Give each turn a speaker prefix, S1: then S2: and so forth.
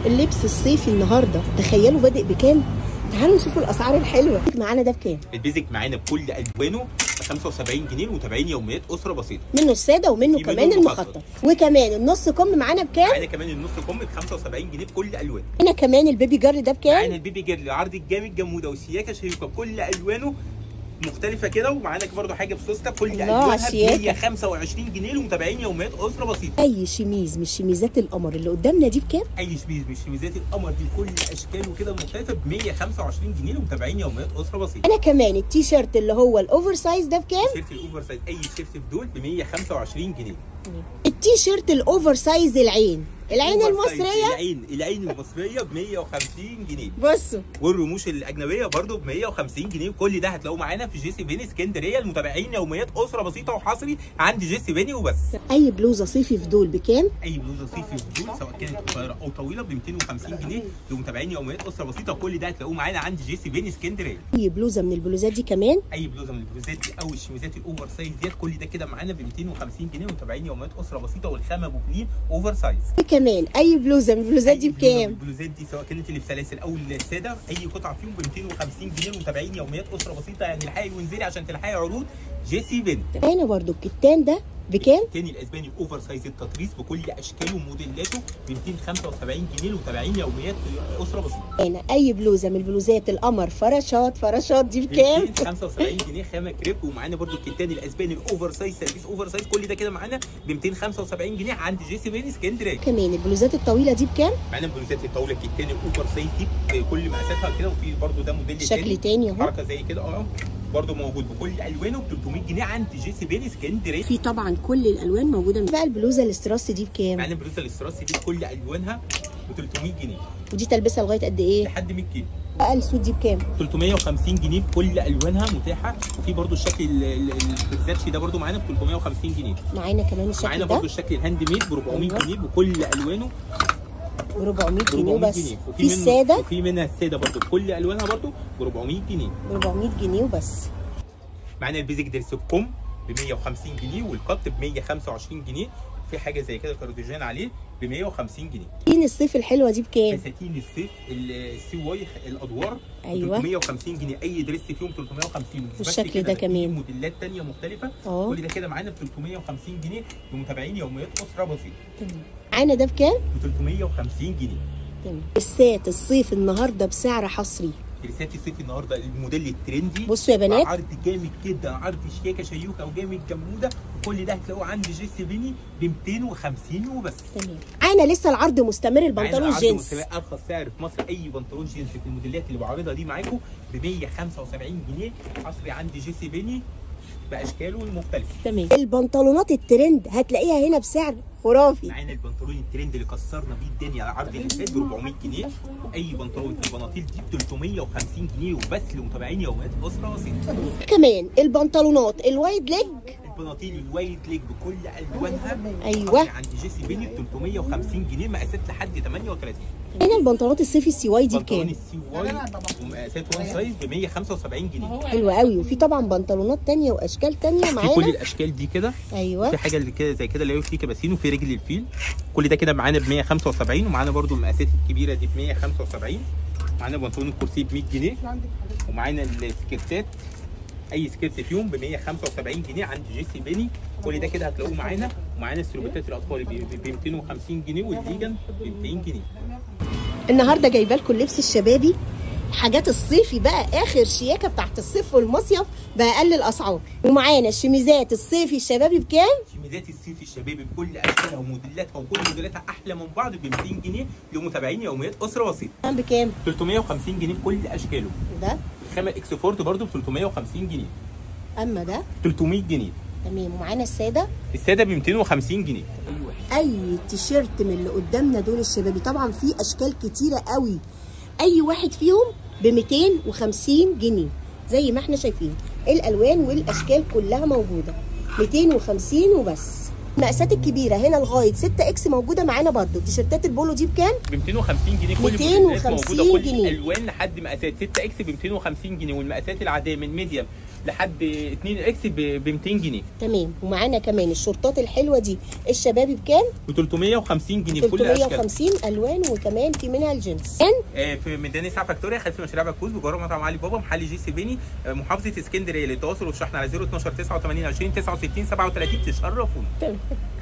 S1: اللبس الصيفي النهارده تخيلوا بادئ بكام تعالوا نشوفوا الاسعار الحلوه معانا ده بكام
S2: البيزك معانا بكل الوانه ب 75 جنيه ومتابعين يوميات اسره بسيطه
S1: منه الساده ومنه
S2: في
S1: كمان
S2: منه
S1: المخطط
S2: المخطط.
S1: وكمان النص كم معانا بكام
S2: معانا كمان النص كم ب 75 جنيه بكل الوان
S1: هنا كمان البيبي جارل ده
S2: معانا
S1: بكام
S2: البيبي جيرل عرض الجامد جموده والشياكه شيوكه بكل الوانه مختلفه كده ومعانا برده حاجه بسوسته كل
S1: الله على
S2: الوانها ب
S1: الشياكة.
S2: 125 جنيه لمتابعين يوميات اسره بسيطه
S1: اي شميز من شميزات القمر اللي قدامنا دي بكام
S2: اي شميز من شميزات القمر دي كل اشكاله كده مختلفه ب 125 جنيه لمتابعين يوميات اسره بسيطه
S1: انا كمان التي شيرت اللي هو الاوفر سايز ده بكام
S2: تيشيرت الاوفر سايز اي تيشيرت في دول ب 125 جنيه
S1: التي شيرت الاوفر سايز العين العين
S2: أوفر سايز
S1: المصريه
S2: العين العين المصريه ب 150 جنيه
S1: بصوا
S2: والرموش الاجنبيه برضو ب 150 جنيه كل ده هتلاقوه معانا في جيسي بيني اسكندريه المتابعين يوميات اسره بسيطه وحصري عند جيسي بيني وبس
S1: اي بلوزه صيفي في دول بكام
S2: اي بلوزه صيفي في دول سواء كانت قصيره او طويله ب 250 جنيه لمتابعين يوميات اسره بسيطه كل ده هتلاقوه معانا عند جيسي بيني اسكندريه
S1: اي بلوزه من البلوزات دي كمان
S2: اي بلوزه من البلوزات دي او الشميزات الاوفر سايز ديت كل ده كده معانا ب 250 جنيه ومتابعين يوميات اسره بسيطه والخامه بوكلين اوفر سايز
S1: كمان اي بلوزه من البلوزات دي
S2: أي بلوزة من
S1: بكام
S2: البلوزات دي سواء كانت اللي بسلاسل او الساده اي قطعه فيهم ب 250 جنيه ومتابعين يوميات اسره بسيطه يعني الحقي وانزلي عشان تلحقي عروض جيسي بنت
S1: هنا برضو الكتان ده بكام
S2: تاني الاسباني اوفر سايز التطريز بكل اشكاله وموديلاته ب 275 جنيه ومتابعين يوميات اسره بسيطه
S1: هنا اي بلوزه من البلوزات القمر فراشات فراشات دي بكام
S2: 275 جنيه خامه كريب ومعانا برده الكتان الاسباني الاوفر سايز سيرفيس اوفر سايز كل ده كده معانا ب 275 جنيه عند جيسي بين اسكندريه
S1: كمان البلوزات الطويله دي بكام
S2: معانا بلوزات الطاوله الكتان الاوفر سايز دي بكل مقاساتها كده وفي برده ده موديل
S1: شكل تاني اهو
S2: حركه زي كده اه برده موجود بكل الوانه ب 300 جنيه عند جيسي بين اسكندريه
S1: في طبعا كل الالوان موجوده بقى البلوزه الاستراس دي بكام
S2: معانا بلوزه الاستراسي دي بكل الوانها ب 300 جنيه
S1: ودي تلبسها لغايه قد ايه
S2: لحد 100 كيلو
S1: بقى السود دي بكام
S2: 350 جنيه بكل الوانها متاحه وفي برده الشكل ال- ال- الفرزاتشي ده برده معانا ب 350 جنيه
S1: معانا كمان الشكل
S2: معانا
S1: ده
S2: برده الشكل الهاند ميد ب 400
S1: أيوة.
S2: جنيه بكل الوانه
S1: ب 400
S2: ب
S1: جنيه
S2: 400
S1: وبس
S2: جنيه
S1: في
S2: منه
S1: الساده
S2: وفي منها الساده برده بكل الوانها برده ب 400 جنيه
S1: ب 400 جنيه وبس
S2: معانا البيزك درس الكم ب 150 جنيه والقط ب 125 جنيه في حاجه زي كده كارديجان عليه ب 150 جنيه
S1: فين الصيف الحلوه دي بكام
S2: فساتين الصيف السي واي الادوار
S1: أيوة.
S2: 350 جنيه اي دريس فيهم 350 مش بس
S1: والشكل
S2: كده،
S1: ده
S2: في
S1: كمان.
S2: موديلات تانية مختلفه
S1: اه
S2: كل ده كده معانا ب 350 جنيه لمتابعين يوميات اسره بسيطه
S1: تمام معانا ده بكام
S2: ب 350 جنيه
S1: تمام السات الصيف النهارده بسعر حصري
S2: دريسات الصيف النهارده الموديل الترندي
S1: بصوا يا بنات
S2: عرض جامد جدا عرض شياكه شيوكه وجامد جموده وكل ده هتلاقوه عند جيسي بيني ب 250 وبس
S1: تمام معانا لسه العرض مستمر
S2: معانا
S1: البنطلون
S2: عرض
S1: جينز
S2: مستمر، ارخص سعر في مصر اي بنطلون جينز في الموديلات اللي بعرضها دي معاكم ب 175 جنيه حصري عند جيسي بيني باشكاله المختلفه
S1: تمام البنطلونات الترند هتلاقيها هنا بسعر خرافي
S2: معانا البنطلون الترند اللي كسرنا بيه الدنيا العرض اللي فات ب 400 جنيه واي بنطلون في البناطيل دي ب 350 جنيه وبس لمتابعين يوميات اسره بسيطه
S1: كمان البنطلونات الوايد ليج
S2: البناطيل الوايت ليج بكل الوانها
S1: أيوة.
S2: حصري عند جيسي بيني ب 350 جنيه مقاسات لحد 38
S1: هنا البنطلونات الصيفي السي واي دي
S2: بنطلون
S1: بكام
S2: السي واي ومقاسات وان سايز ب 175 جنيه
S1: حلوه قوي وفي طبعا بنطلونات تانية واشكال تانية
S2: في كل
S1: معانا
S2: الاشكال دي كده
S1: ايوه
S2: في حاجه اللي كده زي كده اللي هو في كباسين وفي رجل الفيل كل ده كده معانا ب 175 ومعانا برده المقاسات الكبيره دي ب 175 معانا بنطلون الكرسي ب 100 جنيه ومعانا السكيرتات اي سكيرت فيهم ب 175 جنيه عند جيسي بيني كل ده كده هتلاقوه معانا ومعانا السلوبيتات الاطفال ب 250 جنيه والفيجن ب 200 جنيه
S1: النهارده جايبه لكم اللبس الشبابي حاجات الصيفي بقى اخر شياكه بتاعت الصيف والمصيف باقل الاسعار ومعانا الشميزات الصيفي الشبابي بكام
S2: شميزات الصيف الشبابي بكل اشكالها وموديلاتها وكل موديلاتها احلى من بعض ب 200 جنيه لمتابعين يوميات اسره بسيطه
S1: كام بكام
S2: 350 جنيه بكل اشكاله
S1: ده
S2: الخامه اكس فورد برده ب 350 جنيه
S1: اما ده
S2: 300 جنيه
S1: تمام ومعانا الساده
S2: الساده ب 250 جنيه
S1: اي تيشيرت من اللي قدامنا دول الشبابي طبعا في اشكال كتيره قوي اي واحد فيهم ب 250 جنيه زي ما احنا شايفين الالوان والاشكال كلها موجوده 250 وبس المقاسات الكبيره هنا لغايه 6 اكس موجوده معانا برضو تيشيرتات البولو دي بكام
S2: ب 250 جنيه كل
S1: 250
S2: الموديلات موجوده كل
S1: جنيه.
S2: الالوان لحد مقاسات 6 اكس ب 250 جنيه والمقاسات العاديه من ميديم لحد 2 اكس ب 200 جنيه
S1: تمام ومعانا كمان الشورتات الحلوه دي الشبابي بكام
S2: ب 350 جنيه بكل الاشكال
S1: 350 الوان وكمان في منها الجنس كان
S2: آه، في ميدان الساعه فاكتوريا خلف مشاريع بكوز بجوار مطعم علي بابا محل جي سيبيني آه، محافظه اسكندريه للتواصل والشحن على 012 89 20 69 37 تشرفونا
S1: تمام